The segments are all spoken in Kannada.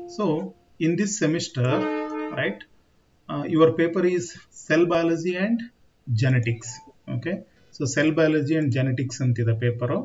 So in this semester, right, uh, your paper is cell biology and genetics. Okay, so cell biology and genetics ಅಂತಿದೆ ಪೇಪರು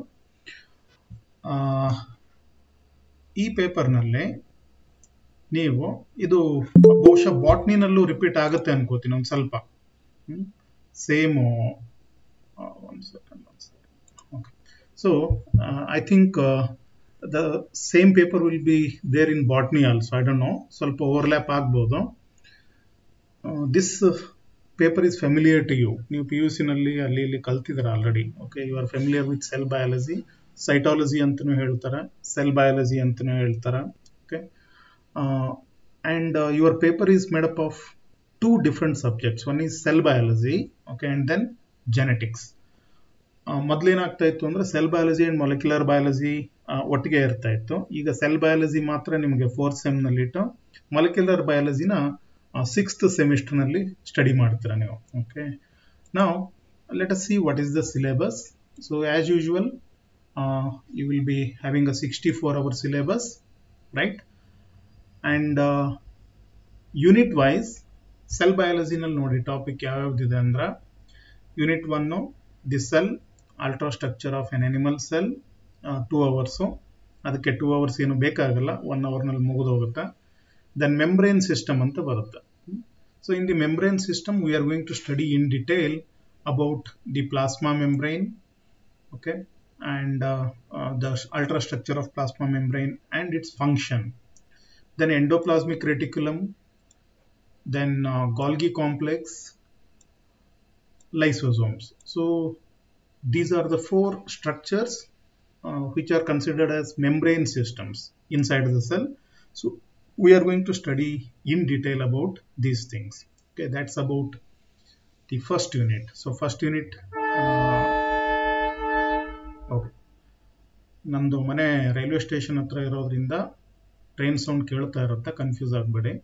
ಈ ಪೇಪರ್ನಲ್ಲಿ ನೀವು ಇದು ಬಹುಶಃ ಬಾಟ್ನಿನಲ್ಲೂ ರಿಪೀಟ್ ಆಗುತ್ತೆ ಅನ್ಕೋತೀನಿ ಒಂದು ಸ್ವಲ್ಪ ಸೇಮ್ ಒಂದು second okay so I think the same paper will be there in botany also I don't know ಸ್ವಲ್ಪ ಓವರ್ಲ್ಯಾಪ್ ಆಗ್ಬೋದು this paper is familiar to you ನೀವು ಪಿ ಯು ಸಿನಲ್ಲಿ ಅಲ್ಲಿ ಇಲ್ಲಿ ಕಲ್ತಿದ್ದೀರ already okay you are familiar with cell biology cytology ಅಂತಲೂ ಹೇಳ್ತಾರೆ ಸೆಲ್ ಬಯಾಲಜಿ ಅಂತಲೂ ಹೇಳ್ತಾರೆ okay and your paper is made up of two different subjects one is cell biology okay and then genetics ಮೊದಲೇನಾಗ್ತಾ ಇತ್ತು ಅಂದರೆ cell biology and molecular biology ಒಟ್ಟಿಗೆ ಇರ್ತಾ ಇತ್ತು ಈಗ ಸೆಲ್ ಬಯಾಲಜಿ ಮಾತ್ರ ನಿಮಗೆ ಫೋರ್ತ್ ಸೆಮ್ನಲ್ಲಿಟ್ಟು ಮೊಲಿಕ್ಯುಲರ್ ಬಯಾಲಜಿನ ಸಿಕ್ಸ್ತ್ ಸೆಮಿಸ್ಟರ್ನಲ್ಲಿ ಸ್ಟಡಿ ಮಾಡ್ತೀರಾ ನೀವು ಓಕೆ ನಾವು let us see what is the syllabus so as usual you will be having a 64 hour syllabus right and uh, unit wise cell ಬಯಾಲಜಿನಲ್ಲಿ ನೋಡಿ ಟಾಪಿಕ್ ಯಾವ್ಯಾವ್ದಿದೆ ಅಂದ್ರೆ unit one the cell ultra structure of an animal cell two hours ಅದಕ್ಕೆ ಟೂ ಅವರ್ಸ್ ಏನು ಬೇಕಾಗಲ್ಲ ಒನ್ ಅವರ್ನಲ್ಲಿ ಮುಗಿದು ಹೋಗುತ್ತೆ ದೆನ್ ಮೆಂಬ್ರೇನ್ ಸಿಸ್ಟಮ್ ಅಂತ ಬರುತ್ತೆ so in the membrane system we are going to study in detail about the plasma membrane okay and uh, uh, the ultrastructure of plasma membrane and its function. Then endoplasmic reticulum, then uh, Golgi complex, lysosomes. So these are the four structures which are considered as membrane systems inside the cell. So we are going to study in detail about these things. Okay, that's about the first unit. So first unit okay ನಂದು ಮನೆ ರೈಲ್ವೆ ಸ್ಟೇಷನ್ ಹತ್ರ ಇರೋದ್ರಿಂದ ಟ್ರೈನ್ ಸೌಂಡ್ ಕೇಳ್ತಾ ಇರುತ್ತೆ ಕನ್ಫ್ಯೂಸ್ ಆಗಬೇಡಿ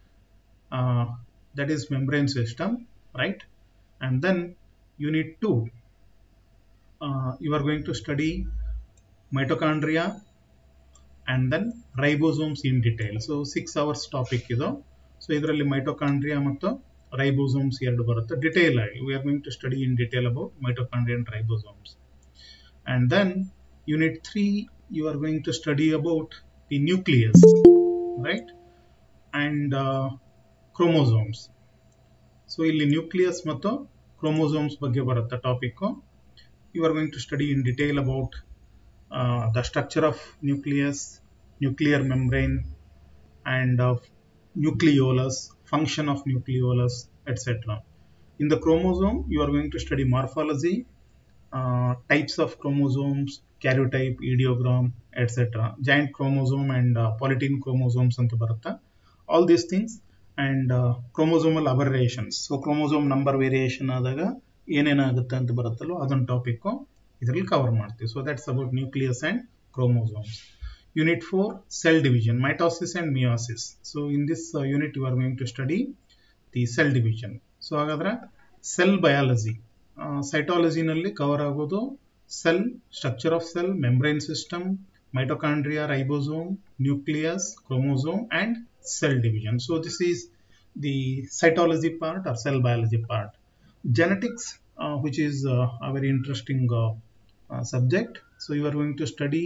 that is membrane system right and then unit two you are going to study mitochondria and then ribosomes in detail so six hours topic ಇದು ಸೊ ಇದರಲ್ಲಿ ಮೈಟೊಕಾಂಡ್ರಿಯಾ ಮತ್ತು ರೈಬೋಸೋಮ್ಸ್ ಎರಡು ಬರುತ್ತೆ ಡಿಟೇಲ್ ಆಗಿ we are going to study in detail about mitochondria and ribosomes and then unit 3 you are going to study about the nucleus right and uh, chromosomes so ಇಲ್ಲಿ ನ್ಯೂಕ್ಲಿಯಸ್ ಮತ್ತು ಕ್ರೋಮೋಸೋಮ್ಸ್ ಬಗ್ಗೆ ಬರುತ್ತೆ topic you are going to study in detail about the structure of nucleus nuclear membrane and of nucleolus function of nucleolus etcetera in the chromosome you are going to study morphology Uh, types of chromosomes, karyotype, ideogram, etc. Giant chromosome and uh, polytene chromosomes ಅಂತ ಬರುತ್ತೆ all these things and chromosomal aberrations so chromosome number variation ಆದಾಗ ಏನೇನಾಗುತ್ತೆ ಅಂತ ಬರುತ್ತಲ್ಲೋ ಅದೊಂದು ಟಾಪಿಕ್ಕು ಇದರಲ್ಲಿ ಕವರ್ ಮಾಡ್ತೀವಿ so that's about nucleus and chromosomes unit four cell division mitosis and meiosis so in this unit you are going to study the cell division so ಹಾಗಾದ್ರೆ ಸೆಲ್ ಬಯಾಲಜಿ ಸೈಟಾಲಜಿನಲ್ಲಿ ಕವರ್ ಆಗೋದು cell structure of cell membrane system mitochondria ribosome nucleus chromosome and cell division. So this is the cytology part or cell biology part. Genetics, uh, which is uh, a very interesting uh, subject. So you are going to study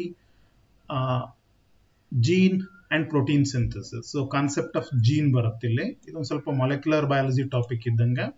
gene and protein synthesis. So concept of gene ಬರುತ್ತಿಲ್ಲಿ ಇದೊಂದು ಸ್ವಲ್ಪ ಮಾಲಿಕ್ಯುಲರ್ ಬಯಾಲಜಿ ಟಾಪಿಕ್ ಇದ್ದಂಗೆ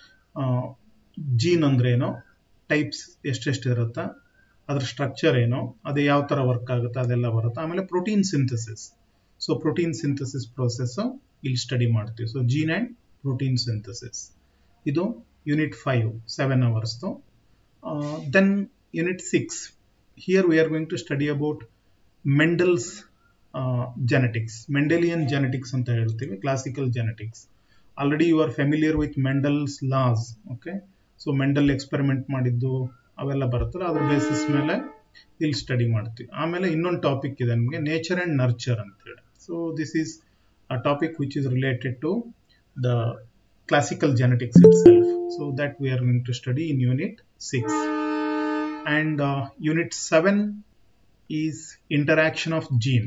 ಜೀನ್ ಅಂದ್ರೆ ಏನೋ ಟೈಪ್ಸ್ ಎಷ್ಟೆಷ್ಟು ಇರುತ್ತೆ ಅದ್ರ ಸ್ಟ್ರಕ್ಚರ್ ಏನೋ ಅದು ಯಾವ ಥರ ವರ್ಕ್ ಆಗುತ್ತೆ ಅದೆಲ್ಲ ಬರುತ್ತೆ ಆಮೇಲೆ protein synthesis so protein synthesis process ಇಲ್ಲಿ ಸ್ಟಡಿ ಮಾಡ್ತೀವಿ so gene and protein synthesis ಇದು ಯೂನಿಟ್ ಫೈವ್ ಸೆವೆನ್ ಅವರ್ಸ್ದು then unit six here we are going to study about Mendel's genetics Mendelian genetics ಅಂತ ಹೇಳ್ತೀವಿ classical genetics already you are familiar with Mendel's laws okay so Mendel experiment ಮಾಡಿದ್ದು ಅವೆಲ್ಲ ಬರುತ್ತಲ್ಲ ಅದ್ರ ಬೇಸಿಸ್ ಮೇಲೆ ಇಲ್ಲಿ ಸ್ಟಡಿ ಮಾಡ್ತೀವಿ ಆಮೇಲೆ ಇನ್ನೊಂದು ಟಾಪಿಕ್ ಇದೆ ನಿಮಗೆ ನೇಚರ್ ಆ್ಯಂಡ್ ನರ್ಚರ್ ಅಂತೇಳಿ so this is a topic which is related to the classical genetics itself so that we are going to study in unit six and unit seven is interaction of genes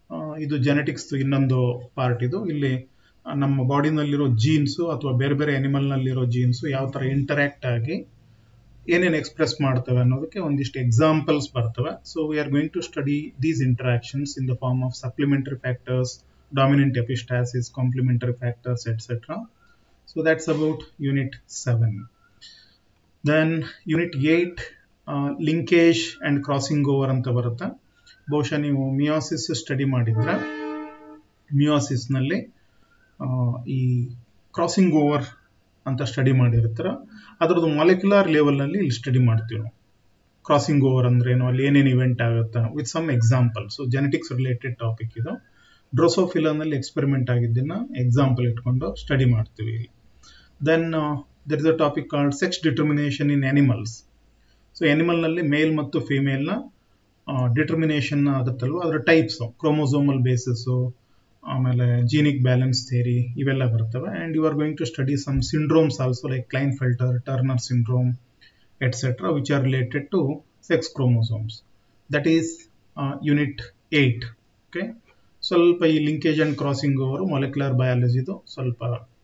ಇದು ಜೆನೆಟಿಕ್ಸ್ ಇನ್ನೊಂದು ಪಾರ್ಟ್ ಇದು ಇಲ್ಲಿ ಆ, ನಮ್ಮ ಬಾಡಿನಲ್ಲಿರೋ ಜೀನ್ಸು ಅಥವಾ ಬೇರೆ ಬೇರೆ ಅನಿಮಲ್ನಲ್ಲಿರೋ ಜೀನ್ಸು ಯಾವ ಥರ ಇಂಟರ್ಯಾಕ್ಟ್ ಆಗಿ ಏನೇನು ಎಕ್ಸ್ಪ್ರೆಸ್ ಮಾಡ್ತವೆ ಅನ್ನೋದಕ್ಕೆ ಒಂದಿಷ್ಟು ಎಕ್ಸಾಂಪಲ್ಸ್ ಬರ್ತವೆ so we are going to study these interactions in the form of supplementary factors dominant epistasis complementary factors etcetera so that's about unit 7 then unit 8 linkage and crossing over ಅಂತ ಬರುತ್ತೆ ಬಹುಶಃ ನೀವು ಮಿಯೋಸಿಸ್ ಸ್ಟಡಿ ಮಾಡಿದ್ರೆ ಮಿಯೋಸಿಸ್ನಲ್ಲಿ ಈ ಕ್ರಾಸಿಂಗ್ ಓವರ್ ಅಂತ ಸ್ಟಡಿ ಮಾಡಿರ್ತೀರ ಅದರದ್ದು ಮಾಲಿಕ್ಯುಲರ್ ಲೆವೆಲ್ನಲ್ಲಿ ಇಲ್ಲಿ ಸ್ಟಡಿ ಮಾಡ್ತೀವಿ ನಾವು ಕ್ರಾಸಿಂಗ್ ಓವರ್ ಅಂದ್ರೆ ಏನು ಅಲ್ಲಿ ಏನೇನು ಇವೆಂಟ್ ಆಗುತ್ತೆ with some example so genetics related topic ಇದು ಡ್ರೋಸೋಫಿಲಾನಲ್ಲಿ ಎಕ್ಸ್ಪೆರಿಮೆಂಟ್ ಆಗಿದ್ದನ್ನ ಎಕ್ಸಾಂಪಲ್ ಇಟ್ಕೊಂಡು ಸ್ಟಡಿ ಮಾಡ್ತೀವಿ ಇಲ್ಲಿ then there is a topic called sex determination in animals so ನಲ್ಲಿ ಮೇಲ್ ಮತ್ತು ಫಿಮೇಲ್ನ ಡಿಟರ್ಮಿನೇಷನ್ ಆಗುತ್ತಲ್ವ ಅದರ ಟೈಪ್ಸ್ ಕ್ರೋಮೋಸೋಮಲ್ ಬೇಸಿಸು ಆಮೇಲೆ ಜೀನಿಕ್ ಬ್ಯಾಲೆನ್ಸ್ ಥೇರಿ ಇವೆಲ್ಲ ಬರ್ತವೆ and you are going to study some syndromes also like Klinefelter Turner syndrome etcetera which are related to sex chromosomes that is unit eight okay ಸ್ವಲ್ಪ ಈ linkage and crossing over molecular ಬಯಾಲಜಿದು ಸ್ವಲ್ಪ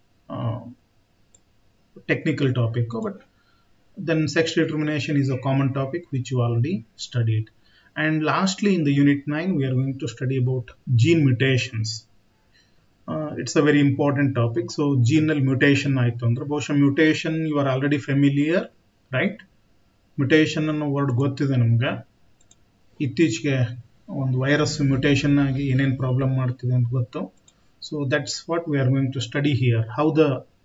technical topic but then sex determination is a common topic which you already studied and lastly in the unit 9 we are going to study about gene mutations uh, it's a very important topic so genal mutation ಆಯ್ತು ಅಂದ್ರೆ ಬಹುಶಃ mutation you are already familiar right mutation ಅನ್ನೋ ವರ್ಡ್ ಗೊತ್ತಿದೆ ನಮ್ಗೆ ಇತ್ತೀಚೆಗೆ ಒಂದು ವೈರಸ್ ಮ್ಯುಟೇಷನ್ ಆಗಿ ಏನೇನು ಪ್ರಾಬ್ಲಮ್ ಮಾಡ್ತಿದೆ ಅಂತ ಗೊತ್ತು so that's what we are going to study here how the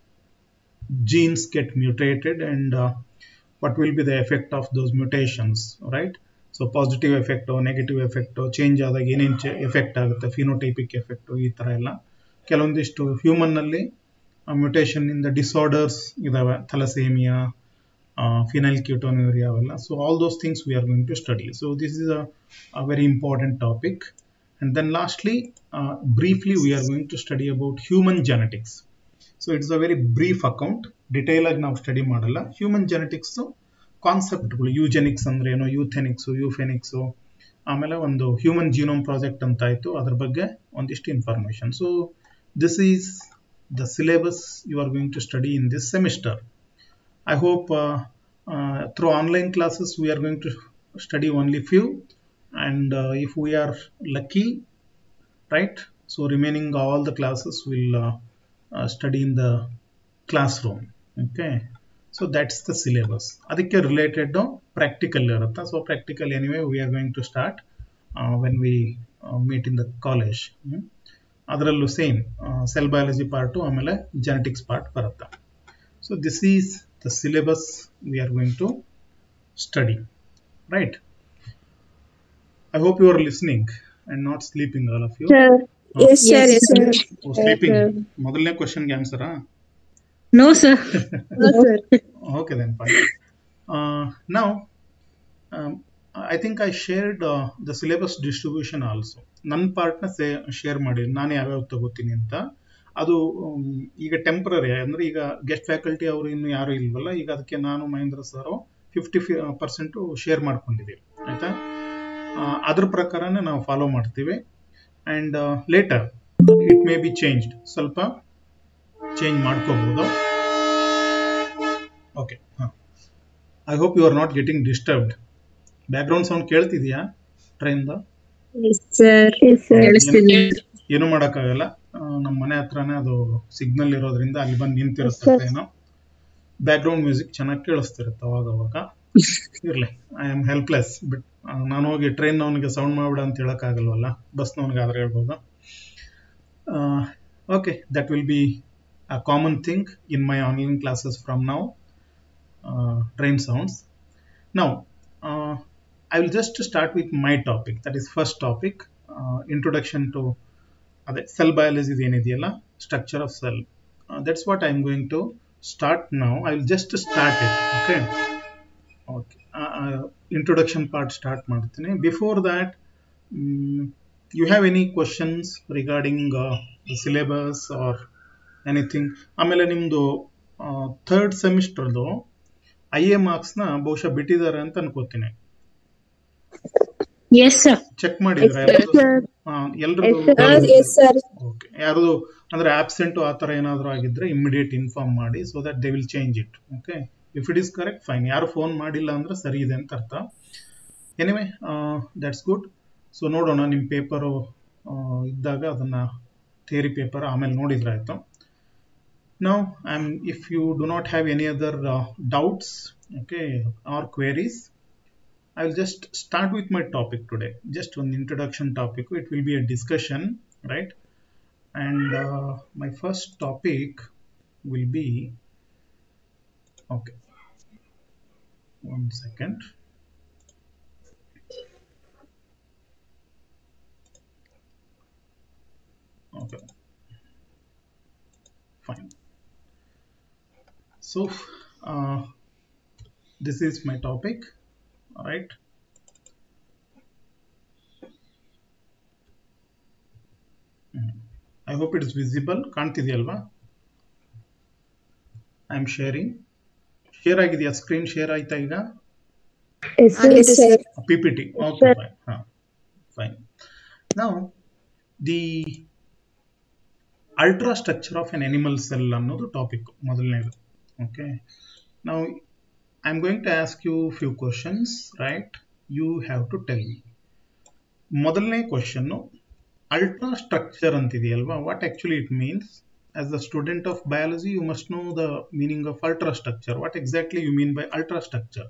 genes get mutated and uh, what will be the effect of those mutations right ಸೊ positive effect negative effect change ಆದಾಗ ಏನೇನು ಚೆ ಎಫೆಕ್ಟ್ ಆಗುತ್ತೆ ಫಿನೋಟೈಪಿಕ್ ಎಫೆಕ್ಟು ಈ ಥರ ಎಲ್ಲ ಕೆಲವೊಂದಿಷ್ಟು ಹ್ಯೂಮನ್ನಲ್ಲಿ ಮ್ಯುಟೇಷನ್ನಿಂದ ಡಿಸಾರ್ಡರ್ಸ್ ಇದಾವೆ ಥಲಸೇಮಿಯಾ ಫಿನೈಲ್ ಕ್ಯೂಟೋನ್ಯೂರಿಯಾ ಅವೆಲ್ಲ so all those things we are going to study so this is a very important topic and then lastly briefly we are going to study about human genetics so it's a very brief account detail ಆಗಿ ನಾವು ಸ್ಟಡಿ ಮಾಡಲ್ಲ ಹ್ಯೂಮನ್ ಜೆನೆಟಿಕ್ಸ್ ಕಾನ್ಸೆಪ್ಟ್ಗಳು ಯೂಜೆನಿಕ್ಸ್ ಅಂದ್ರೆ ಏನೋ ಯೂಥೆನಿಕ್ಸು ಯೂಫೆನಿಕ್ಸು ಆಮೇಲೆ ಒಂದು ಹ್ಯೂಮನ್ ಜೀನೋಮ್ ಪ್ರಾಜೆಕ್ಟ್ ಅಂತ ಆಯಿತು ಅದ್ರ ಬಗ್ಗೆ ಒಂದಿಷ್ಟು information so this is the syllabus you are going to study in this semester I hope through online classes we are going to study only few and if we are lucky right so remaining all the classes will uh, study in the classroom okay so that's the syllabus ಅದಕ್ಕೆ ರಿಲೇಟೆಡ್ ಪ್ರಾಕ್ಟಿಕಲ್ ಇರುತ್ತೆ so practical anyway we are going to start when we meet in the college ಅದರಲ್ಲೂ ಸೇಮ್ ಸೆಲ್ ಬಯಾಲಜಿ ಪಾರ್ಟು ಆಮೇಲೆ ಜೆನೆಟಿಕ್ಸ್ ಪಾರ್ಟ್ ಬರುತ್ತೆ so this is the syllabus we are going to study right I hope you are listening and not sleeping all of you Yes, sir. Yes, sir. Sleeping ಮೊದಲನೇ ಕ್ವಶನ್ಗೆ ಆನ್ಸರಾ No, sir. No, sir. Okay, then fine. Uh, now, um, I think I shared uh, the syllabus distribution also. ನನ್ನ ಪಾರ್ಟ್ನ ಸೇ ಶೇರ್ ಮಾಡಿ ನಾನು ಯಾವ್ಯಾವ ತಗೋತೀನಿ ಅಂತ ಅದು um, ಈಗ ಟೆಂಪ್ರರಿ ಅಂದ್ರೆ ಈಗ ಗೆಸ್ಟ್ ಫ್ಯಾಕಲ್ಟಿ ಅವರು ಇನ್ನು ಯಾರು ಇಲ್ವಲ್ಲ ಈಗ ಅದಕ್ಕೆ ನಾನು Mahendra sir fifty percent share ಮಾಡ್ಕೊಂಡಿದ್ದೀವಿ ಆಯ್ತಾ ಆ, ಅದ್ರ ಪ್ರಕಾರನೇ ನಾವು ಫಾಲೋ ಮಾಡ್ತೀವಿ and later it may be changed ಸ್ವಲ್ಪ ಚೇಂಜ್ ಮಾಡ್ಕೋಬಹುದು ಓಕೆ ಹಾಂ I hope you are not getting disturbed background sound ಕೇಳ್ತಿದ್ಯಾ ಟ್ರೈನ್ದ Yes, sir. Yes, sir. ಕೇಳಿಸ್ತಿದೆ. ಏನೂ ಮಾಡೋಕ್ಕಾಗಲ್ಲ ನಮ್ಮ ಮನೆ ಹತ್ರನೇ ಅದು ಸಿಗ್ನಲ್ ಇರೋದ್ರಿಂದ ಅಲ್ಲಿ ಬಂದು ನಿಂತಿರುತ್ತೆ Yes, sir. Train background music ಚೆನ್ನಾಗಿ ಕೇಳಿಸ್ತಿರುತ್ತೆ ಅವಾಗ ಅವಾಗ ಇರಲಿ ಐ ಆಮ್ ಹೆಲ್ಪ್ಲೆಸ್ ಬಟ್ ನಾನು ಹೋಗಿ ಟ್ರೈನ್ ಅವನಿಗೆ ಸೌಂಡ್ ಮಾಡ್ಬಿಡ ಅಂತ ಹೇಳೋಕ್ಕಾಗಲ್ವಲ್ಲ ಬಸ್ನವನಿಗೆ ಆದ್ರೆ ಹೇಳ್ಬೋದು okay that will be a common thing in my online classes from now train sounds. Now, uh, I will just start with my topic. That is first topic, uh, introduction to ಅದೇ ಸೆಲ್ ಬಯಾಲಜಿ ಏನಿದೆಯಲ್ಲ structure of cell that's what I am going to start ನಾವು I will just start it okay okay introduction part start ಮಾಡ್ತೀನಿ before that you have any questions regarding syllabus or anything ಆಮೇಲೆ ನಿಮ್ಮದು ಥರ್ಡ್ ಸೆಮಿಸ್ಟರ್ದು ಐ ಎ ಮಾರ್ಕ್ಸ್ನ ಬಹುಶಃ ಬಿಟ್ಟಿದ್ದಾರೆ ಅಂತ ಅನ್ಕೋತೀನಿ Yes, sir. ಚೆಕ್ ಮಾಡಿದ್ರೆ Yes, sir. ಎಲ್ರಿಗೂ Uh, yes, sir. ಓಕೆ ಯಾರ್ದು ಅಂದ್ರೆ ಆಬ್ಸೆಂಟ್ ಆ ಥರ ಏನಾದರೂ ಆಗಿದ್ರೆ ಇಮಿಡಿಯೇಟ್ ಇನ್ಫಾರ್ಮ್ ಮಾಡಿ so that they will change it okay if it is correct fine ಯಾರು ಫೋನ್ ಮಾಡಿಲ್ಲ ಅಂದ್ರೆ ಸರಿ ಇದೆ ಅಂತ ಅರ್ಥ ಎನಿವೆ ದಟ್ಸ್ ಗುಡ್ ಸೊ ನೋಡೋಣ ನಿಮ್ಮ ಪೇಪರು ಇದ್ದಾಗ ಅದನ್ನ ಥಿಯರಿ ಪೇಪರ್ ಆಮೇಲೆ ನೋಡಿದ್ರೆ ಆಯಿತು ನಾವು I am if you do not have any other doubts okay or queries I will just start with my topic today. Just one introduction topic. It will be a discussion, right? And uh, my first topic will be okay. One second. Okay. Fine. So, uh, this is my topic all right I hope it is visible ಕಾಣ್ತಿದೆಯಲ್ವಾ ಐ ಆಮ್ ಶೇರಿಂಗ್ ಶೇರ್ ಆಗಿದೆಯಾ ಸ್ಕ್ರೀನ್ ಶೇರ್ ಆಯ್ತಾ ಈಗ Yes, sir. Yes, sir. P P T okay fine ಹಾಂ ಫೈನ್ ನಾವು the ultra structure of an animal cell ಅನ್ನೋದು ಟಾಪಿಕ್ ಮೊದಲನೇದು ಓಕೆ ನಾವು I am going to ask you few questions right you have to tell me ಮೊದಲನೇ ಕ್ವಶನ್ನು ಅಲ್ಟ್ರಾ ಸ್ಟ್ರಕ್ಚರ್ ಅಂತಿದೆಯಲ್ವಾ what actually it means as the student of biology you must know the meaning of ultra structure what exactly you mean by ultra structure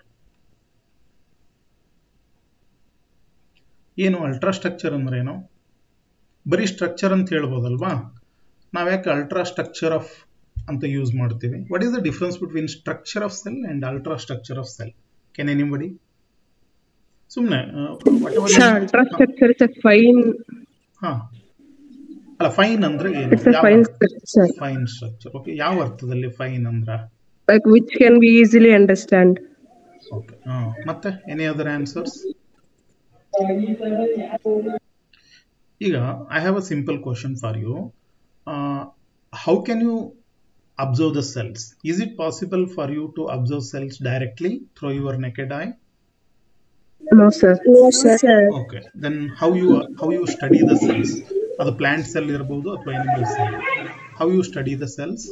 ಏನು ಅಲ್ಟ್ರಾ ಸ್ಟ್ರಕ್ಚರ್ ಅಂದ್ರೆ ಏನು ಬರೀ ಸ್ಟ್ರಕ್ಚರ್ ಅಂತ ಹೇಳ್ಬೋದಲ್ವಾ ನಾವ್ಯಾಕೆ ಅಲ್ಟ್ರಾ ಸ್ಟ್ರಕ್ಚರ್ ಆಫ್ ಅಂತ ಯೂಸ್ ಮಾಡ್ತೀವಿ what is the difference between structure of cell and ultra structure of cell can anybody ಸುಮ್ಮನೆ Sir, ultrastructure is a fine, ಹಾ ಅಲ್ಲ ಫೈನ್ ಅಂದ್ರೆ it's a fine structure, fine structure okay ಯಾವ ಅರ್ಥದಲ್ಲಿ ಫೈನ್ ಅಂದ್ರ like which can be easily understand. Okay ಹಾ ಮತ್ತೆ ಎನಿ ಅದರ್ ಆನ್ಸರ್ಸ್ ಈಗ I have a simple question for you how can you observe the cells is it possible for you to observe cells directly through your naked eye No, sir. No, sir. Okay then how you how you study the cells ಅದು ಪ್ಲಾಂಟ್ ಸೆಲ್ ಇರ್ಬೋದು ಅಥವಾ animal cell how you study the cells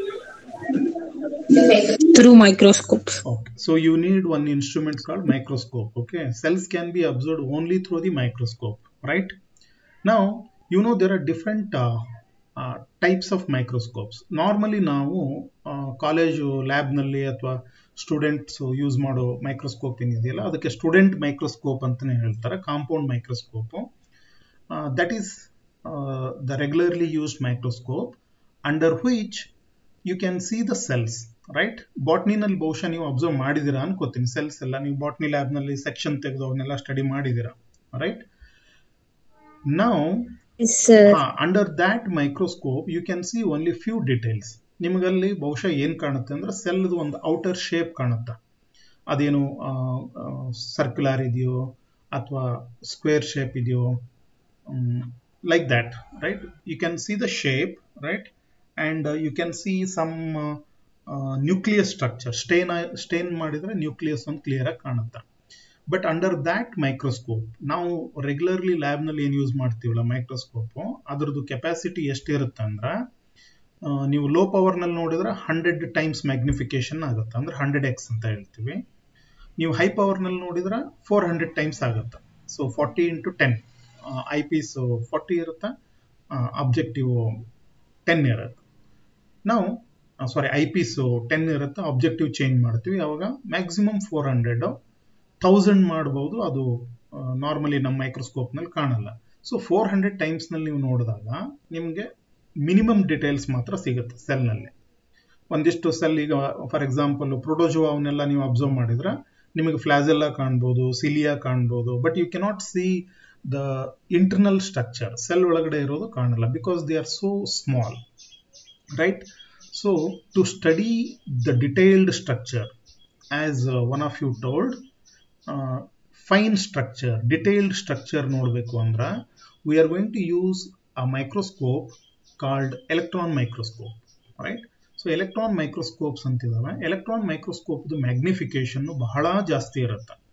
through microscopes. Okay, so you need one instrument called microscope. Okay, cells can be observed only through the microscope, right? Now, you know there are different uh, uh, types of microscopes. Normally, ನಾವು ಕಾಲೇಜು ಲ್ಯಾಬ್ನಲ್ಲಿ ಅಥವಾ ಸ್ಟೂಡೆಂಟ್ಸ್ ಯೂಸ್ ಮಾಡೋ ಮೈಕ್ರೋಸ್ಕೋಪ್ ಏನಿದೆಯಲ್ಲ ಅದಕ್ಕೆ ಸ್ಟೂಡೆಂಟ್ ಮೈಕ್ರೋಸ್ಕೋಪ್ ಅಂತಲೇ ಹೇಳ್ತಾರೆ compound microscope that is the regularly used microscope under which you can see the cells right ಬಾಟ್ನಿನಲ್ಲಿ ಬಹುಶಃ ನೀವು ಅಬ್ಸರ್ವ್ ಮಾಡಿದ್ದೀರಾ ಅನ್ಕೋತೀನಿ ಸೆಲ್ಸ್ ಎಲ್ಲ ನೀವು ಬಾಟ್ನಿ ಲ್ಯಾಬ್ನಲ್ಲಿ ಸೆಕ್ಷನ್ ತೆಗೆದು ಅವನ್ನೆಲ್ಲ ಸ್ಟಡಿ ಮಾಡಿದ್ದೀರಾ ರೈಟ್ ನಾವು Yes, sir. Under that microscope you can see only few details ನಿಮಗಲ್ಲಿ ಬಹುಶಃ ಏನು ಕಾಣುತ್ತೆ ಅಂದ್ರೆ ಸೆಲ್ದು ಒಂದು ಔಟರ್ ಶೇಪ್ ಕಾಣುತ್ತೆ ಅದೇನು ಸರ್ಕ್ಯುಲರ್ ಇದೆಯೋ ಅಥವಾ ಸ್ಕ್ವೇರ್ ಶೇಪ್ ಇದೆಯೋ like that right you can see the shape right and you can see some nucleus structure stain stain ಮಾಡಿದ್ರೆ ನ್ಯೂಕ್ಲಿಯಸ್ ಒಂದು ಕ್ಲಿಯರ್ ಆಗಿ ಕಾಣುತ್ತೆ ಬಟ್ ಅಂಡರ್ ದ್ಯಾಟ್ ಮೈಕ್ರೋಸ್ಕೋಪ್ ನಾವು ರೆಗ್ಯುಲರ್ಲಿ ಲ್ಯಾಬ್ನಲ್ಲಿ ಏನು ಯೂಸ್ ಮಾಡ್ತೀವಲ್ಲ ಮೈಕ್ರೋಸ್ಕೋಪು ಅದ್ರದ್ದು ಕೆಪಾಸಿಟಿ ಎಷ್ಟಿರುತ್ತೆ ಅಂದ್ರೆ ಆ, ನೀವು ಲೋ ಪವರ್ನಲ್ಲಿ ನೋಡಿದ್ರೆ ಹಂಡ್ರೆಡ್ ಟೈಮ್ಸ್ ಮ್ಯಾಗ್ನಿಫಿಕೇಶನ್ ಆಗುತ್ತೆ ಅಂದ್ರೆ ಹಂಡ್ರೆಡ್ ಎಕ್ಸ್ ಅಂತ ಹೇಳ್ತೀವಿ ನೀವು ಹೈ ಪವರ್ನಲ್ಲಿ ನೋಡಿದ್ರೆ ಫೋರ್ ಹಂಡ್ರೆಡ್ ಟೈಮ್ಸ್ ಆಗುತ್ತೆ so forty into ten eye piece forty ಇರುತ್ತೆ ಅಬ್ಜೆಕ್ಟಿವ್ ಟೆನ್ ಇರುತ್ತೆ ನಾವು ಸಾರಿ ಐ ಪೀಸು ಟೆನ್ ಇರುತ್ತೆ ಅಬ್ಜೆಕ್ಟಿವ್ ಚೇಂಜ್ ಮಾಡ್ತೀವಿ ಅವಾಗ ಮ್ಯಾಕ್ಸಿಮಮ್ ಫೋರ್ ಹಂಡ್ರೆಡ್ ಥೌಸಂಡ್ ಮಾಡ್ಬೋದು ಅದು ನಾರ್ಮಲಿ ನಮ್ಮ ಮೈಕ್ರೋಸ್ಕೋಪ್ನಲ್ಲಿ ಕಾಣಲ್ಲ ಸೊ ಫೋರ್ ಹಂಡ್ರೆಡ್ ಟೈಮ್ಸ್ನಲ್ಲಿ ನೀವು ನೋಡಿದಾಗ ನಿಮಗೆ ಮಿನಿಮಮ್ ಡೀಟೇಲ್ಸ್ ಮಾತ್ರ ಸಿಗುತ್ತೆ ಸೆಲ್ನಲ್ಲಿ ಒಂದಿಷ್ಟು ಸೆಲ್ ಈಗ ಫಾರ್ ಎಕ್ಸಾಂಪಲ್ ಪ್ರೋಟೋಜುವಾ ಅವನ್ನೆಲ್ಲ ನೀವು ಅಬ್ಸರ್ವ್ ಮಾಡಿದ್ರೆ ನಿಮಗೆ ಫ್ಲಾಜೆಲ್ಲ ಕಾಣ್ಬೋದು ಸಿಲಿಯಾ ಕಾಣ್ಬೋದು but you cannot see the internal structure cell ಒಳಗಡೆ ಇರೋದು ಕಾಣಲ್ಲ because they are so small right so to study the detailed structure as uh, one of you told uh, fine structure detailed structure ನೋಡಬೇಕು ಅಂದ್ರೆ we are going to use a microscope called electron microscope right so electron microscopes ಅಂತಿದಾವೆ ಎಲೆಕ್ಟ್ರಾನ್ ಮೈಕ್ರೋಸ್ಕೋಪ್ದು ಮ್ಯಾಗ್ನಿಫಿಕೇಶನ್ ಬಹಳ ಜಾಸ್ತಿ ಇರುತ್ತೆ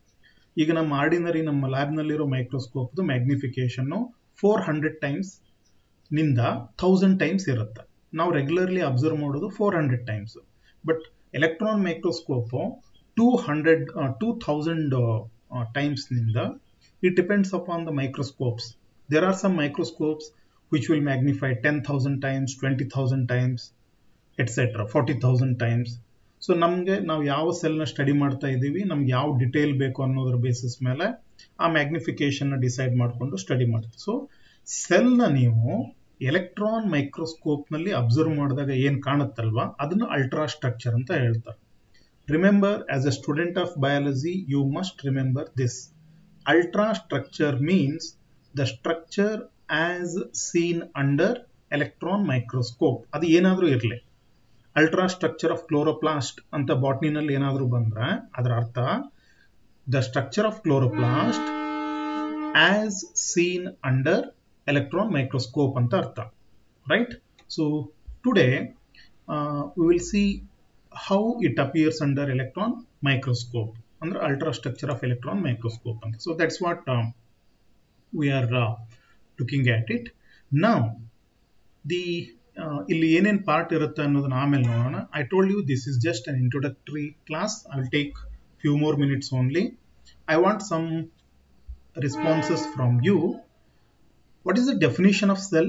ಈಗ ನಮ್ಮ ಆರ್ಡಿನರಿ ನಮ್ಮ ಲ್ಯಾಬ್ನಲ್ಲಿರೋ ಮೈಕ್ರೋಸ್ಕೋಪ್ದು ಮ್ಯಾಗ್ನಿಫಿಕೇಶನ್ನು ಫೋರ್ ಹಂಡ್ರೆಡ್ ಟೈಮ್ಸ್ ನಿಂದ ಥೌಸಂಡ್ ಟೈಮ್ಸ್ ಇರುತ್ತೆ ನಾವು ರೆಗ್ಯುಲರ್ಲಿ ಅಬ್ಸರ್ವ್ ಮಾಡೋದು four hundred times but electron microscope two hundred two thousand ಟೈಮ್ಸ್ನಿಂದ it depends upon the microscopes there are some microscopes which will magnify ten thousand times twenty thousand times etcetera forty thousand times so ನಮಗೆ ನಾವು ಯಾವ ಸೆಲ್ನ ಸ್ಟಡಿ ಮಾಡ್ತಾ ಇದ್ದೀವಿ ನಮ್ಗೆ ಯಾವ ಡಿಟೇಲ್ ಬೇಕು ಅನ್ನೋದ್ರ ಬೇಸಿಸ್ ಮೇಲೆ ಆ ಮ್ಯಾಗ್ನಿಫಿಕೇಶನ್ನ ಡಿಸೈಡ್ ಮಾಡಿಕೊಂಡು ಸ್ಟಡಿ ಮಾಡ್ತೀವಿ ಸೊ ಸೆಲ್ನ ನೀವು ಎಲೆಕ್ಟ್ರಾನ್ ಮೈಕ್ರೋಸ್ಕೋಪ್ನಲ್ಲಿ ಅಬ್ಸರ್ವ್ ಮಾಡಿದಾಗ ಏನು ಕಾಣುತ್ತಲ್ವಾ ಅದನ್ನು ಅಲ್ಟ್ರಾ ಸ್ಟ್ರಕ್ಚರ್ ಅಂತ ಹೇಳ್ತಾರೆ remember as a student of biology you must remember this ultra structure means the structure as seen under electron microscope ಅದು ಏನಾದರೂ ಇರಲಿ ಅಲ್ಟ್ರಾ ಸ್ಟ್ರಕ್ಚರ್ ಆಫ್ ಕ್ಲೋರೋಪ್ಲಾಸ್ಟ್ ಅಂತ ಬಾಟ್ನಿನಲ್ಲಿ ಏನಾದರೂ ಬಂದ್ರೆ ಅದರ ಅರ್ಥ the structure of chloroplast as seen under electron microscope ಅಂತ ಅರ್ಥ right so today we will see how it appears under electron microscope ಅಂದ್ರೆ ultra structure of electron microscope ಅಂತ so that's what we are looking at it ನಾವು ದಿ ಇಲ್ಲಿ ಏನೇನು ಪಾರ್ಟ್ ಇರುತ್ತೆ ಅನ್ನೋದನ್ನ ಆಮೇಲೆ ನೋಡೋಣ I told you this is just an introductory class I will take few more minutes only I want some responses from you what is the definition of cell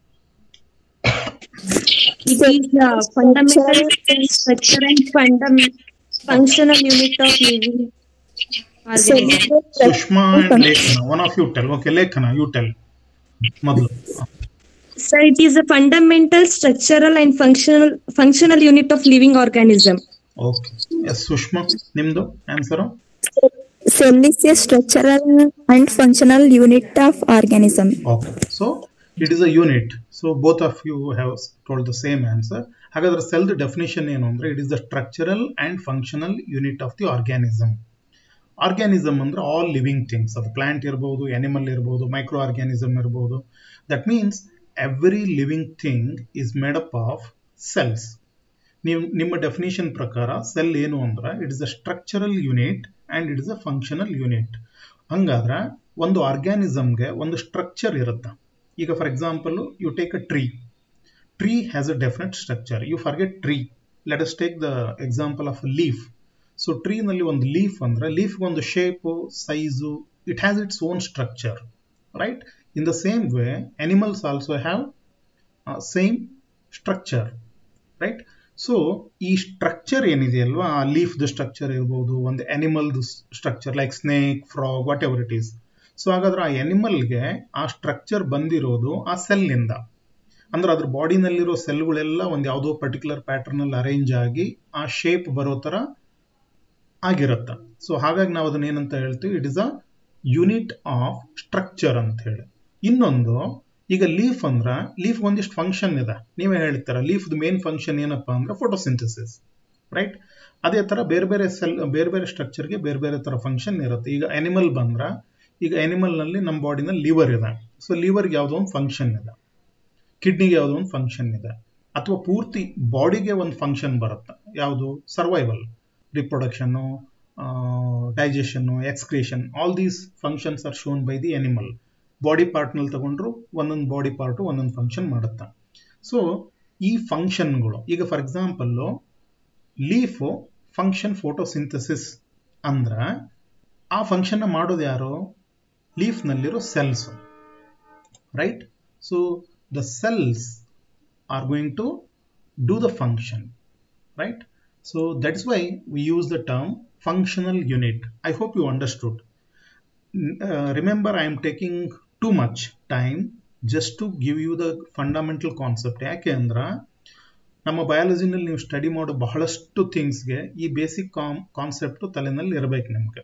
It is the fundamental structure and fundam- functional unit of living organism. sushma and lekhana one of you tell okay lekhana you tell ಮೊದಲು Sir, it is a fundamental structural and functional functional unit of living organism. Okay yes Sushma ನಿಮ್ದು answer Cell is a structural and functional unit of organism. Okay so it is a unit so both of you have told the same answer ಹಾಗಾದ್ರೆ ಸೆಲ್ದ ಡೆಫಿನೇಷನ್ ಏನು ಅಂದ್ರೆ it is the structural and functional unit of the organism organism ಅಂದ್ರೆ ಆಲ್ ಲಿವಿಂಗ್ ಥಿಂಗ್ಸ್ ಅದು ಪ್ಲಾಂಟ್ ಇರ್ಬೋದು ಅನಿಮಲ್ ಇರ್ಬೋದು ಮೈಕ್ರೋ ಆರ್ಗ್ಯಾನಿಸಮ್ ಇರ್ಬೋದು that means every living thing is made up of cells ನೀವು ನಿಮ್ಮ ಡೆಫಿನೇಷನ್ ಪ್ರಕಾರ ಸೆಲ್ ಏನು ಅಂದ್ರೆ it is a structural unit and it is a functional unit ಹಂಗಾದ್ರೆ ಒಂದು ಆರ್ಗ್ಯಾನಿಸಮ್ಗೆ ಒಂದು ಸ್ಟ್ರಕ್ಚರ್ ಇರುತ್ತೆ ಈಗ for example you take a tree tree has a definite structure you forget tree let us take the example of a leaf so ಟ್ರೀನಲ್ಲಿ ಒಂದು ಲೀಫ್ ಅಂದ್ರೆ ಲೀಫ್ಗೆ ಒಂದು shape size it has its own structure right in the same way animals also have same structure right so ಈ ಸ್ಟ್ರಕ್ಚರ್ ಏನಿದೆಯಲ್ವಾ ಆ ಲೀಫ್ದು ಸ್ಟ್ರಕ್ಚರ್ ಇರ್ಬೋದು ಒಂದು ಅನಿಮಲ್ದು structure like snake frog whatever it is so ಹಾಗಾದ್ರೆ ಆ ಅನಿಮಲ್ಗೆ ಆ ಸ್ಟ್ರಕ್ಚರ್ ಬಂದಿರೋದು ಆ ಸೆಲ್ನಿಂದ ಅಂದ್ರೆ ಅದ್ರ ಬಾಡಿನಲ್ಲಿರೋ ಸೆಲ್ಗಳೆಲ್ಲ ಒಂದು ಯಾವುದೋ ಪರ್ಟಿಕ್ಯುಲರ್ ಪ್ಯಾಟರ್ನಲ್ಲಿ ಅರೇಂಜ್ ಆಗಿ ಆ ಶೇಪ್ ಬರೋ ಥರ ಆಗಿರುತ್ತೆ ಸೊ ಹಾಗಾಗಿ ನಾವು ಅದನ್ನ ಏನಂತ ಹೇಳ್ತೀವಿ it is a unit of structure ಅಂತ ಹೇಳಿ ಇನ್ನೊಂದು ಈಗ ಲೀಫ್ ಅಂದ್ರ ಲೀಫ್ ಒಂದಿಷ್ಟು ಫಂಕ್ಷನ್ ಇದೆ ನೀವೇ ಹೇಳ್ತೀರ ಲೀಫ್ದು ಮೇನ್ ಫಂಕ್ಷನ್ ಏನಪ್ಪಾ ಅಂದ್ರೆ ಫೋಟೋಸಿಂಥಸಿಸ್ ರೈಟ್ ಅದೇ ತರ ಬೇರೆ ಬೇರೆ ಸೆಲ್ ಬೇರೆ ಬೇರೆ ಸ್ಟ್ರಕ್ಚರ್ಗೆ ಬೇರೆ ಬೇರೆ ತರ ಫಂಕ್ಷನ್ ಇರುತ್ತೆ ಈಗ ಅನಿಮಲ್ ಬಂದ್ರ ಈಗ ಅನಿಮಲ್ ನಲ್ಲಿ ನಮ್ಮ ಬಾಡಿನಲ್ಲಿ ಲಿವರ್ ಇದೆ ಸೊ ಲಿವರ್ಗೆ ಯಾವುದೋ ಒಂದು ಫಂಕ್ಷನ್ ಇದೆ ಕಿಡ್ನಿಗೆ ಯಾವುದೋ ಒಂದು ಫಂಕ್ಷನ್ ಇದೆ ಅಥವಾ ಪೂರ್ತಿ ಬಾಡಿಗೆ ಒಂದು ಫಂಕ್ಷನ್ ಬರುತ್ತೆ ಯಾವುದು survival reproduction digestion excretion all these functions are shown by the animal body ಪಾರ್ಟ್ನಲ್ಲಿ ತಗೊಂಡ್ರು ಒಂದೊಂದು ಬಾಡಿ ಪಾರ್ಟು ಒಂದೊಂದು ಫಂಕ್ಷನ್ ಮಾಡುತ್ತೆ ಸೊ ಈ ಫಂಕ್ಷನ್ಗಳು ಈಗ for example leaf function photosynthesis ಅಂದ್ರೆ ಆ ಫಂಕ್ಷನ್ನ ಮಾಡೋದು ಯಾರು ಲೀಫ್ನಲ್ಲಿರೋ cells right so the cells are going to do the function right so that's why we use the term functional unit I hope you understood remember I am taking too much time just to give you the fundamental concept ಯಾಕೆ ಅಂದ್ರೆ ನಮ್ಮ ಬಯಾಲಜಿನಲ್ಲಿ ನೀವು ಸ್ಟಡಿ ಮಾಡೋ ಬಹಳಷ್ಟು ಥಿಂಗ್ಸ್ಗೆ ಈ ಬೇಸಿಕ್ ಕಾಮ್ ಕಾನ್ಸೆಪ್ಟು ತಲೆನಲ್ಲಿ ಇರಬೇಕು ನಿಮಗೆ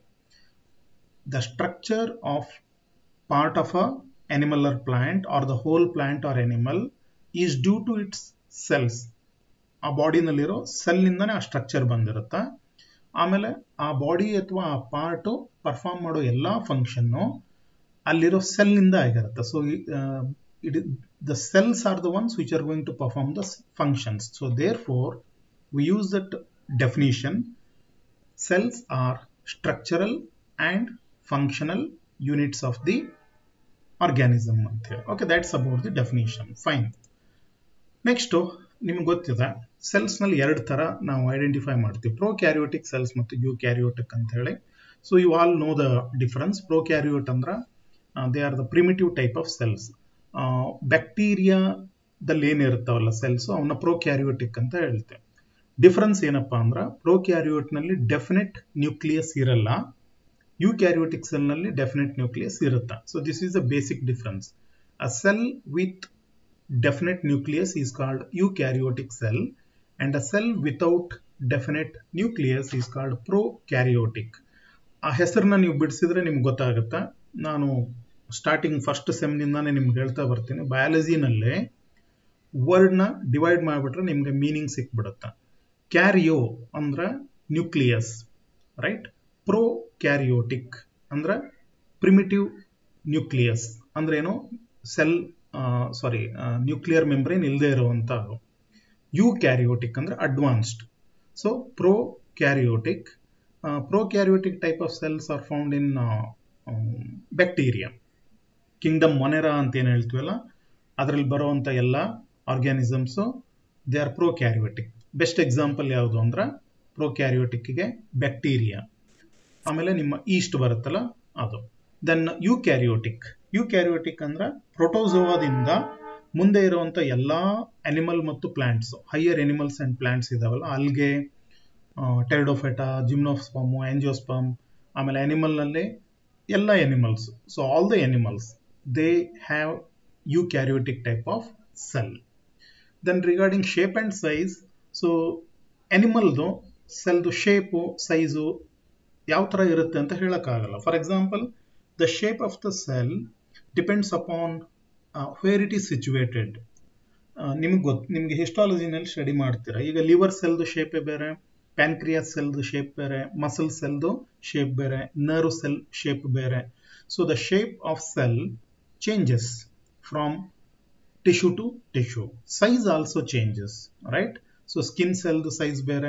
the structure of part of a animal or plant or the whole plant or animal is due to its cells ಆ ಬಾಡಿನಲ್ಲಿರೋ ಸೆಲ್ನಿಂದನೇ ಆ ಸ್ಟ್ರಕ್ಚರ್ ಬಂದಿರುತ್ತೆ ಆಮೇಲೆ ಆ ಬಾಡಿ ಅಥವಾ ಆ ಪಾರ್ಟು ಪರ್ಫಾರ್ಮ್ ಮಾಡೋ ಎಲ್ಲ ಫಂಕ್ಷನ್ನು ಅಲ್ಲಿರೋ ಸೆಲ್ನಿಂದ ಆಗಿರುತ್ತೆ so it the cells are the ones which are going to perform the functions. So therefore, we use that definition. Cells are structural and functional units of the organism ಅಂತ ಹೇಳಿ okay that's about the definition fine next ನಿಮ್ಗೆ ಗೊತ್ತಿದೆ ಸೆಲ್ಸ್ನಲ್ಲಿ ಎರಡು ಥರ ನಾವು ಐಡೆಂಟಿಫೈ ಮಾಡ್ತೀವಿ ಪ್ರೋ ಕ್ಯಾರಿಯೋಟಿಕ್ ಸೆಲ್ಸ್ ಮತ್ತು ಯು ಕ್ಯಾರಿಯೋಟಿಕ್ ಅಂತ ಹೇಳಿ so you all know the difference prokaryote ಅಂದ್ರೆ they are the primitive type of cells ಬ್ಯಾಕ್ಟೀರಿಯಾದಲ್ಲಿ ಏನಿರ್ತಾವಲ್ಲ ಸೆಲ್ಸ್ ಅವನ್ನ ಪ್ರೋ ಕ್ಯಾರಿಯೋಟಿಕ್ ಅಂತ ಹೇಳ್ತೇವೆ ಡಿಫರೆನ್ಸ್ ಏನಪ್ಪಾ ಅಂದ್ರೆ ಪ್ರೋ ಕ್ಯಾರಿಯೋಟ್ನಲ್ಲಿ ಡೆಫಿನೆಟ್ ನ್ಯೂಕ್ಲಿಯಸ್ ಇರಲ್ಲ ಯು ಕ್ಯಾರಿಯೋಟಿಕ್ ಸೆಲ್ನಲ್ಲಿ ಡೆಫಿನೆಟ್ ನ್ಯೂಕ್ಲಿಯಸ್ ಇರುತ್ತೆ so this is the basic difference a cell with definite nucleus is called eukaryotic cell and a cell without definite nucleus is called prokaryotic ಆ ಹೆಸರನ್ನ ನೀವು ಬಿಡಿಸಿದ್ರೆ ನಿಮ್ಗೆ ಗೊತ್ತಾಗುತ್ತಾ ನಾನು ಸ್ಟಾರ್ಟಿಂಗ್ ಫಸ್ಟ್ ಸೆಮ್ನಿಂದಾನೇ ನಿಮ್ಗೆ ಹೇಳ್ತಾ ಬರ್ತೀನಿ ಬಯಾಲಜಿನಲ್ಲೇ ವರ್ಡ್ನ ಡಿವೈಡ್ ಮಾಡಿಬಿಟ್ರೆ ನಿಮ್ಗೆ ಮೀನಿಂಗ್ ಸಿಕ್ಬಿಡುತ್ತೆ ಕ್ಯಾರಿಯೋ ಅಂದ್ರೆ ನ್ಯೂಕ್ಲಿಯಸ್ ರೈಟ್ ಪ್ರೋ ಕ್ಯಾರಿಯೋಟಿಕ್ ಅಂದ್ರೆ ಪ್ರಿಮಿಟಿವ್ ನ್ಯೂಕ್ಲಿಯಸ್ ಅಂದ್ರೆ ಏನು ಸೆಲ್ ಸಾರಿ ನ್ಯೂಕ್ಲಿಯರ್ ಮೆಂಬ್ರೇನ್ ಇಲ್ಲದೆ ಇರುವಂತ ಯು ಕ್ಯಾರಿಯೋಟಿಕ್ ಅಂದ್ರೆ advanced so prokaryotic prokaryotic type of cells are found in bacteria kingdom monera ಅಂತ ಏನು ಹೇಳ್ತೀವಲ್ಲ ಅದರಲ್ಲಿ ಬರುವಂಥ ಎಲ್ಲ organisms they are prokaryotic best example ಯಾವುದು ಅಂದ್ರೆ ಪ್ರೋ ಕ್ಯಾರಿಯೋಟಿಕ್ಗೆ ಬ್ಯಾಕ್ಟೀರಿಯಾ ಆಮೇಲೆ ನಿಮ್ಮ ಈಸ್ಟ್ ಬರುತ್ತಲ್ಲ ಅದು then eukaryotic eukaryotic ಅಂದ್ರೆ ಪ್ರೋಟೋಸೋವಾದಿಂದ ಮುಂದೆ ಇರುವಂತ ಎಲ್ಲಾ ಅನಿಮಲ್ ಮತ್ತು plants higher animals and plants ಇದಾವಲ್ಲ ಅಲ್ಗೆ ಟೆರಡೋಫೆಟಾ ಜಿಮ್ನೋಸ್ಪಮ್ ಆಂಜಿಯೋಸ್ಪಮ್ ಆಮೇಲೆ ಅನಿಮಲ್ ನಲ್ಲಿ ಎಲ್ಲ animals so all the animals they have eukaryotic type of cell then regarding shape and size so ಅನಿಮಲ್ದು ಸೆಲ್ದು ಶೇಪು ಸೈಜು ಯಾವ ಥರ ಇರುತ್ತೆ ಅಂತ ಹೇಳೋಕ್ಕಾಗಲ್ಲ for example the shape of the cell depends upon where it is situated ನಿಮ್ಗೆ ಗೊತ್ತು ನಿಮಗೆ ಹಿಸ್ಟಾಲಜಿನಲ್ಲಿ ಸ್ಟಡಿ ಮಾಡ್ತೀರಾ ಈಗ ಲಿವರ್ ಸೆಲ್ದು ಶೇಪೇ ಬೇರೆ ಪ್ಯಾನ್ಕ್ರಿಯಾಸ್ ಸೆಲ್ದು ಶೇಪ್ ಬೇರೆ ಮಸಲ್ ಸೆಲ್ದು ಶೇಪ್ ಬೇರೆ ನರ್ವ್ ಸೆಲ್ ಶೇಪ್ ಬೇರೆ so the shape of cell changes from tissue to tissue size also changes right so skin ಸೆಲ್ದು ಸೈಜ್ ಬೇರೆ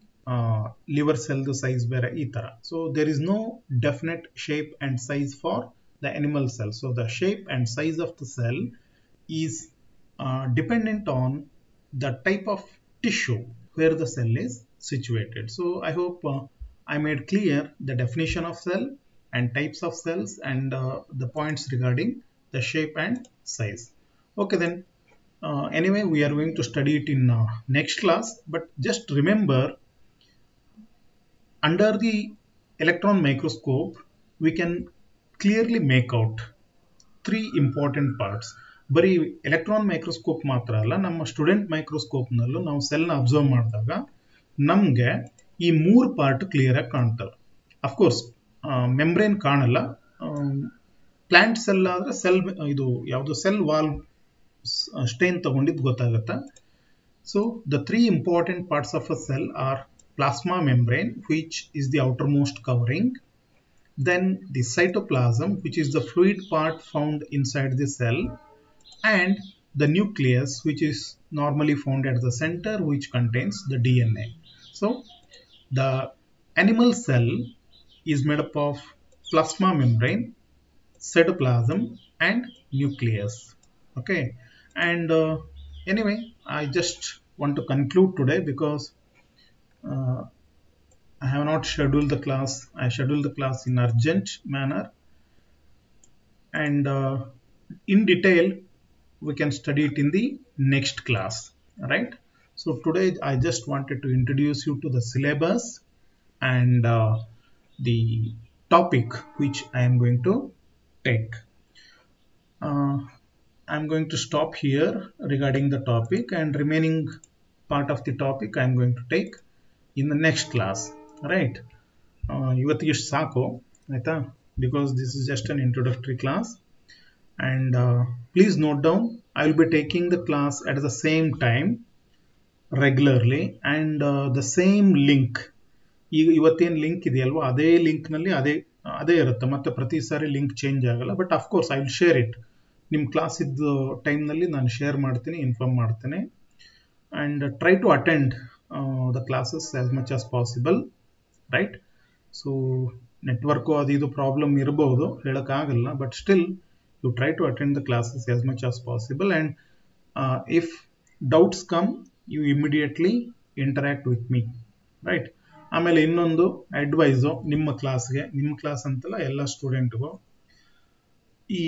ಲಿವರ್ ಸೆಲ್ದು ಸೈಜ್ ಬೇರೆ ಈ ತರ so there is no definite shape and size for the animal cell so the shape and size of the cell is dependent on the type of tissue where the cell is situated. So I hope uh, I made clear the definition of cell and types of cells and uh, the points regarding the shape and size. Okay then, uh, anyway we are going to study it in uh, next class but just remember under the electron microscope we can clearly make out three important parts ಬರೀ ಎಲೆಕ್ಟ್ರಾನ್ ಮೈಕ್ರೋಸ್ಕೋಪ್ ಮಾತ್ರ ಅಲ್ಲ ನಮ್ಮ ಸ್ಟೂಡೆಂಟ್ ಮೈಕ್ರೋಸ್ಕೋಪ್ನಲ್ಲೂ ನಾವು ಸೆಲ್ನ ಅಬ್ಸರ್ವ್ ಮಾಡಿದಾಗ ನಮಗೆ ಈ ಮೂರು ಪಾರ್ಟ್ ಕ್ಲಿಯರ್ ಆಗಿ ಕಾಣ್ತವೆ ಅಫ್ಕೋರ್ಸ್ ಮೆಂಬ್ರೇನ್ ಕಾಣಲ್ಲ ಪ್ಲಾಂಟ್ ಸೆಲ್ ಆದ್ರೆ ಸೆಲ್ ಇದು ಯಾವುದು ಸೆಲ್ ವಾಲ್ ಸ್ಟೇನ್ ತಗೊಂಡಿದ್ದು ಗೊತ್ತಾಗುತ್ತೆ so the three important parts of a cell are plasma membrane which is the outermost covering then the cytoplasm which is the fluid part found inside the cell and the nucleus which is normally found at the center which contains the DNA. So the animal cell is made up of plasma membrane, cytoplasm and nucleus. Okay and uh, anyway I just want to conclude today because uh, I have not scheduled the class. I scheduled the class in urgent manner and uh, in detail we can study it in the next class right so today i just wanted to introduce you to the syllabus and uh, the topic which i am going to take uh, i'm going to stop here regarding the topic and remaining part of the topic i'm going to take in the next class right ಇವತ್ತಿಗೆ ಇಷ್ಟು ಸಾಕು ಆಯ್ತಾ because this is just an introductory class and uh, please note down i will be taking the class at the same time regularly and uh, the same link ಈಗ ಇವತ್ತೇನು ಲಿಂಕ್ ಇದೆಯಲ್ವಾ ಅದೇ ಲಿಂಕ್ನಲ್ಲಿ ಅದೇ ಅದೇ ಇರುತ್ತೆ ಮತ್ತೆ ಪ್ರತಿ ಸಾರಿ ಲಿಂಕ್ ಚೇಂಜ್ ಆಗಲ್ಲ but of course I will share it ನಿಮ್ಮ ಕ್ಲಾಸ್ ಇದ್ದ ಟೈಮ್ನಲ್ಲಿ ನಾನು ಶೇರ್ ಮಾಡ್ತೀನಿ ಇನ್ಫಾರ್ಮ್ ಮಾಡ್ತೀನಿ and try to attend the classes as much as possible right so network ಅದು ಇದು ಪ್ರಾಬ್ಲಮ್ ಇರಬಹುದು ಹೇಳೋಕ್ಕಾಗಲ್ಲ but still you try to attend the classes as much as possible and if doubts come you immediately interact with me right ಆಮೇಲೆ ಇನ್ನೊಂದು ಅಡ್ವೈಸು ನಿಮ್ಮ ಕ್ಲಾಸ್ಗೆ ನಿಮ್ಮ ಕ್ಲಾಸ್ ಅಂತಲ್ಲ ಎಲ್ಲ ಸ್ಟೂಡೆಂಟ್ಗೂ ಈ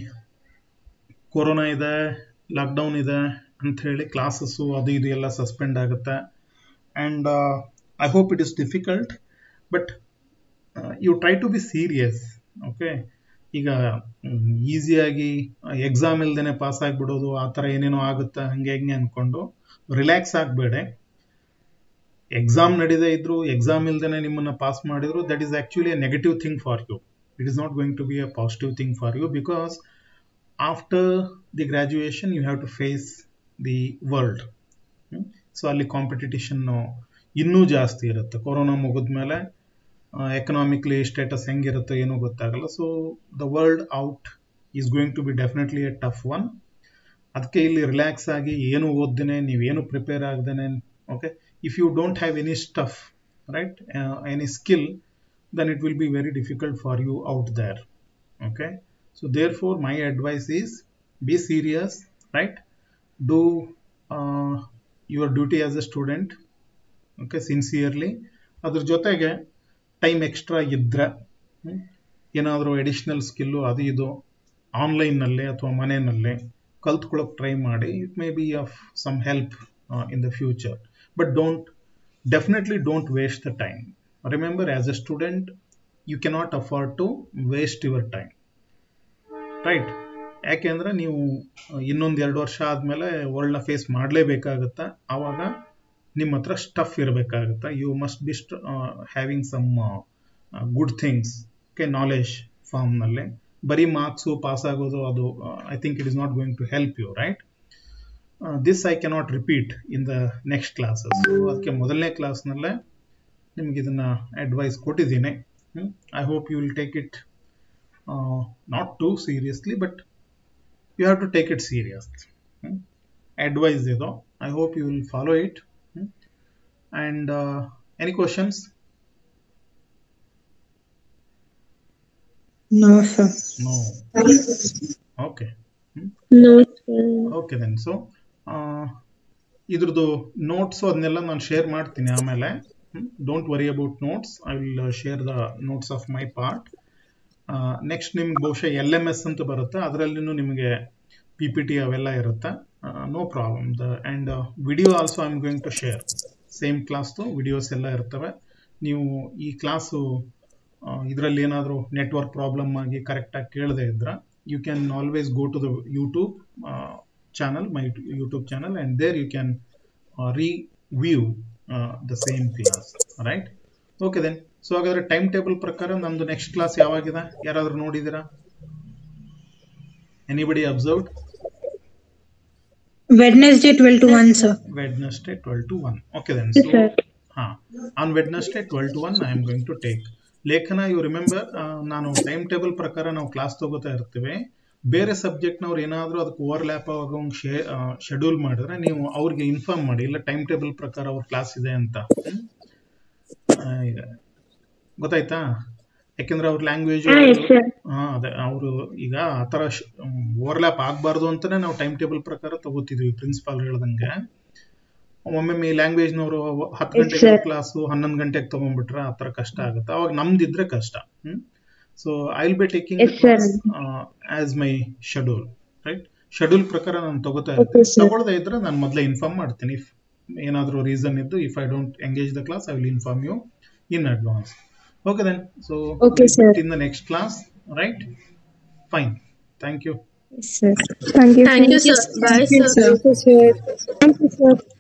ಕೊರೋನಾ ಇದೆ ಲಾಕ್ಡೌನ್ ಇದೆ ಅಂತ ಹೇಳಿ ಕ್ಲಾಸಸ್ಸು ಅದು ಇದು ಎಲ್ಲ ಸಸ್ಪೆಂಡ್ ಆಗುತ್ತೆ and I hope it is difficult but you try to be serious okay ಈಗ ಈಸಿಯಾಗಿ ಎಕ್ಸಾಮ್ ಇಲ್ದೇನೆ ಪಾಸ್ ಆಗಿಬಿಡೋದು ಆ ಥರ ಏನೇನೋ ಆಗುತ್ತೆ ಹಂಗೆ ಹಿಂಗೆ ಅಂದ್ಕೊಂಡು ರಿಲ್ಯಾಕ್ಸ್ ಆಗಬೇಡ ಎಕ್ಸಾಮ್ ನಡೀದೇ ಇದ್ರು ಎಕ್ಸಾಮ್ ಇಲ್ದೇನೆ ನಿಮ್ಮನ್ನ ಪಾಸ್ ಮಾಡಿದ್ರು that is actually a negative thing for you it is not going to be a positive thing for you because after the graduation you have to face the world so ಅಲ್ಲಿ ಕಾಂಪಿಟಿಷನ್ನು ಇನ್ನೂ ಜಾಸ್ತಿ ಇರುತ್ತೆ ಕೊರೋನಾ ಮುಗಿದ್ಮೇಲೆ ಎಕನಾಮಿಕ್ಲಿ ಸ್ಟೇಟಸ್ ಹೆಂಗಿರುತ್ತೋ ಏನೂ ಗೊತ್ತಾಗಲ್ಲ so the world out is going to be definitely a tough one ಅದಕ್ಕೆ ಇಲ್ಲಿ ರಿಲ್ಯಾಕ್ಸ್ ಆಗಿ ಏನು ಓದ್ದೇನೆ ನೀವೇನು ಪ್ರಿಪೇರ್ ಆಗದೇನೆ okay if you don't have any stuff right any skill then it will be very difficult for you out there okay so therefore my advice is be serious right do uh, your duty as a student okay sincerely ಅದ್ರ ಜೊತೆಗೆ ಟೈಮ್ ಎಕ್ಸ್ಟ್ರಾ ಇದ್ದರೆ ಏನಾದರೂ ಎಡಿಷ್ನಲ್ ಸ್ಕಿಲ್ಲು ಅದು ಇದು ಆನ್ಲೈನ್ನಲ್ಲಿ ಅಥವಾ ಮನೆಯಲ್ಲಿ ಕಲ್ತ್ಕೊಳ್ಳೋಕೆ ಟ್ರೈ ಮಾಡಿ it may be of some help in the future but don't definitely don't waste the time remember as a student you cannot afford to waste your time right ಯಾಕೆಂದರೆ ನೀವು ಇನ್ನೊಂದು ಎರಡು ವರ್ಷ ಆದಮೇಲೆ ವರ್ಲ್ಡ್ನ ಫೇಸ್ ಮಾಡಲೇಬೇಕಾಗತ್ತೆ ಆವಾಗ ನಿಮ್ಮ ಹತ್ರ ಸ್ಟಫ್ ಇರಬೇಕಾಗುತ್ತೆ ಯು ಮಸ್ಟ್ ಬಿ ಸ್ಟ್ having some good things okay knowledge ಫಾರ್ಮ್ನಲ್ಲಿ ಬರೀ ಮಾರ್ಕ್ಸು ಪಾಸ್ ಆಗೋದು ಅದು I think it is not going to help you right this I cannot repeat in the next classes ಅದಕ್ಕೆ ಮೊದಲನೇ ಕ್ಲಾಸ್ನಲ್ಲೇ ನಿಮ್ಗೆ ಇದನ್ನ ಅಡ್ವೈಸ್ ಕೊಟ್ಟಿದ್ದೀನಿ I hope you will take it not too seriously but you have to take it serious advice ಇದು I hope you will follow it and any questions No, sir. No okay No, sir. Okay then so ಇದ್ರದ್ದು ನೋಟ್ಸು ಅದನ್ನೆಲ್ಲ ನಾನು ಶೇರ್ ಮಾಡ್ತೀನಿ ಆಮೇಲೆ don't worry about notes I will share the notes of my part next ನಿಮ್ಗೆ ಬಹುಶಃ ಎಲ್ ಎಮ್ ಎಸ್ ಅಂತ ಬರುತ್ತೆ ಅದರಲ್ಲಿನೂ ನಿಮಗೆ ಪಿ ಪಿ ಟಿ ಅವೆಲ್ಲ ಇರುತ್ತೆ no problem the and video also I am going to share same ಕ್ಲಾಸ್ದು ವಿಡಿಯೋಸ್ ಎಲ್ಲ ಇರ್ತವೆ ನೀವು ಈ ಕ್ಲಾಸು ಇದರಲ್ಲಿ ಏನಾದರೂ ನೆಟ್ವರ್ಕ್ ಪ್ರಾಬ್ಲಮ್ ಆಗಿ ಕರೆಕ್ಟಾಗಿ ಕೇಳದೆ ಇದ್ರೆ you can always go to the YouTube channel my YouTube channel and there you can review the same class right okay then so ಹಾಗಾದ್ರೆ ಟೈಮ್ ಟೇಬಲ್ ಪ್ರಕಾರ ನಮ್ದು ನೆಕ್ಸ್ಟ್ ಕ್ಲಾಸ್ ಯಾವಾಗಿದೆ ಯಾರಾದ್ರೂ ನೋಡಿದ್ದೀರಾ anybody observed Wednesday 12 to 1, sir. Wednesday twelve to one okay then Yes, so sir. ಹಾ on Wednesday twelve to one I am going to take ಲೇಖನ ಯು ರಿಮೆಂಬರ್ ನಾನು ಟೈಮ್ ಟೇಬಲ್ ಪ್ರಕಾರ ನಾವು ಕ್ಲಾಸ್ ತಗೋತಾ ಇರ್ತೀವಿ ಬೇರೆ ಸಬ್ಜೆಕ್ಟ್ನವ್ರು ಏನಾದರೂ ಅದಕ್ಕೆ ಓವರ್ಲ್ಯಾಪ್ ಆಗೋಂಗೆ ಶೇ ಶೆಡ್ಯೂಲ್ ಮಾಡಿದ್ರೆ ನೀವು ಅವ್ರಿಗೆ ಇನ್ಫಾರ್ಮ್ ಮಾಡಿ ಇಲ್ಲ ಟೈಮ್ ಟೇಬಲ್ ಪ್ರಕಾರ ಅವ್ರ ಕ್ಲಾಸ್ ಇದೆ ಅಂತ ಹ್ಮ್? ಆ, ಈಗ ಗೊತ್ತಾಯ್ತಾ ಯಾಕೆಂದ್ರೆ ಅವ್ರ ಲ್ಯಾಂಗ್ವೇಜ್ Ah, yes, sir. ಹಾ ಅದೇ ಅವರು ಈಗ ಆ ಥರ ಓವರ್ಲ್ಯಾಪ್ ಆಗಬಾರ್ದು ಅಂತಾನೆ ನಾವು ಟೈಮ್ ಟೇಬಲ್ ಪ್ರಕಾರ ತಗೋತಿದ್ವಿ ಪ್ರಿನ್ಸಿಪಾಲ್ ಹೇಳ್ದಂಗೆ ಒಮ್ಮೊಮ್ಮೆ ಈ ಲ್ಯಾಂಗ್ವೇಜ್ನವರು ಹತ್ತು Yes, ಗಂಟೆಗೆ sir. ಕ್ಲಾಸು ಹನ್ನೊಂದು ಗಂಟೆಗೆ ತಗೊಂಡ್ಬಿಟ್ರೆ ಆ ಥರ ಕಷ್ಟ ಆಗುತ್ತೆ ಅವಾಗ ನಮ್ದಿದ್ರೆ ಕಷ್ಟ hmm so I will be taking Yes, sir. As my schedule right schedule ಪ್ರಕಾರ ನಾನು ತಗೋತಾ Okay, ಇರ್ತೀನಿ sir. ತಗೊಳ್ದೇ ಇದ್ರೆ ನಾನು ಮೊದಲೇ ಇನ್ಫಾರ್ಮ್ ಮಾಡ್ತೀನಿ ಇಫ್ ಏನಾದರೂ ರೀಸನ್ ಇದ್ದು if I don't engage the class I will inform you in advance okay then so Okay, sir. In the next class right fine thank you Yes, sir. Thank you. Thank you, sir. Bye, sir. sir. Thank you, sir.